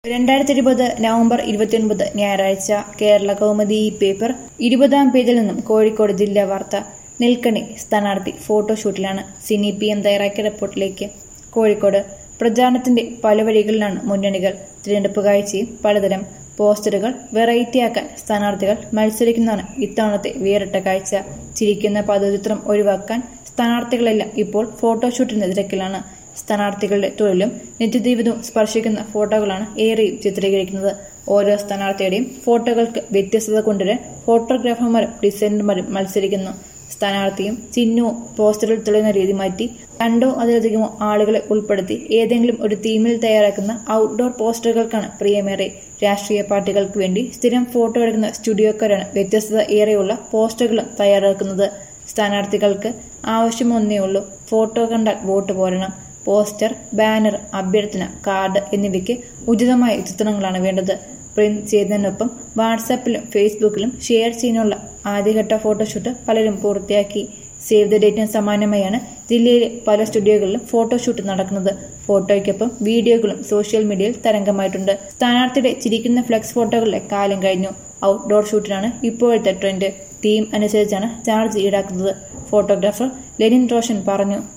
രണ്ടായിരത്തി ഇരുപത് നവംബർ ഇരുപത്തിയൊൻപത് ഞായറാഴ്ച കേരള കൗമുദി ഈ പേപ്പർ ഇരുപതാം പേജിൽ നിന്നും കോഴിക്കോട് ജില്ലാ വാർത്ത നിൽക്കണി സ്ഥാനാർത്ഥി ഫോട്ടോഷൂട്ടിലാണ് സിനി പി എം തയ്യാറാക്കിയ റിപ്പോർട്ടിലേക്ക് കോഴിക്കോട് പ്രചാരണത്തിന്റെ പല വഴികളിലാണ് മുന്നണികൾ തിരഞ്ഞെടുപ്പ് കാഴ്ചയും പലതരം പോസ്റ്ററുകൾ വെറൈറ്റിയാക്കാൻ സ്ഥാനാർത്ഥികൾ മത്സരിക്കുന്നതാണ് ഇത്തവണത്തെ വേറിട്ട കാഴ്ച ചിരിക്കുന്ന പദചിത്രം ഒഴിവാക്കാൻ സ്ഥാനാർത്ഥികളെല്ലാം ഇപ്പോൾ ഫോട്ടോഷൂട്ടിന്റെ തിരക്കിലാണ് സ്ഥാനാർത്ഥികളുടെ തൊഴിലും നിത്യജീവിതവും സ്പർശിക്കുന്ന ഫോട്ടോകളാണ് ഏറെയും ചിത്രീകരിക്കുന്നത് ഓരോ സ്ഥാനാർത്ഥിയുടെയും ഫോട്ടോകൾക്ക് വ്യത്യസ്തത കൊണ്ടുവരാൻ ഫോട്ടോഗ്രാഫർമാരും ഡിസൈനർമാരും മത്സരിക്കുന്നു സ്ഥാനാർത്ഥിയും ചിഹ്നവും പോസ്റ്ററിൽ തെളിയുന്ന രീതി മാറ്റി രണ്ടോ അതിലധികമോ ആളുകളെ ഉൾപ്പെടുത്തി ഏതെങ്കിലും ഒരു തീമിൽ തയ്യാറാക്കുന്ന ഔട്ട്ഡോർ പോസ്റ്ററുകൾക്കാണ് പ്രിയമേറെ രാഷ്ട്രീയ പാർട്ടികൾക്ക് വേണ്ടി സ്ഥിരം ഫോട്ടോ എടുക്കുന്ന സ്റ്റുഡിയോക്കാരാണ് വ്യത്യസ്തത ഏറെയുള്ള പോസ്റ്ററുകളും തയ്യാറാക്കുന്നത് സ്ഥാനാർത്ഥികൾക്ക് ആവശ്യമൊന്നേ ഉള്ളൂ ഫോട്ടോ കണ്ടാൽ വോട്ട് പോരണം പോസ്റ്റർ ബാനർ അഭ്യർത്ഥന കാർഡ് എന്നിവയ്ക്ക് ഉചിതമായ ചിത്രങ്ങളാണ് വേണ്ടത് പ്രിന്റ് ചെയ്യുന്നതിനൊപ്പം വാട്സാപ്പിലും ഫേസ്ബുക്കിലും ഷെയർ ചെയ്യാനുള്ള ആദ്യഘട്ട ഫോട്ടോഷൂട്ട് പലരും പൂർത്തിയാക്കി സേവ് ദ ഡേറ്റിന് സമാനമായാണ് ജില്ലയിലെ പല സ്റ്റുഡിയോകളിലും ഫോട്ടോഷൂട്ട് നടക്കുന്നത് ഫോട്ടോയ്ക്കൊപ്പം വീഡിയോകളും സോഷ്യൽ മീഡിയയിൽ തരംഗമായിട്ടുണ്ട് സ്ഥാനാർത്ഥിയുടെ ചിരിക്കുന്ന ഫ്ലെക്സ് ഫോട്ടോകളുടെ കാലം കഴിഞ്ഞു ഔട്ട്ഡോർ ഷൂട്ടിനാണ് ഇപ്പോഴത്തെ ട്രെൻഡ് തീം അനുസരിച്ചാണ് ചാർജ് ഈടാക്കുന്നത് ഫോട്ടോഗ്രാഫർ ലെനിൻ റോഷൻ പറഞ്ഞു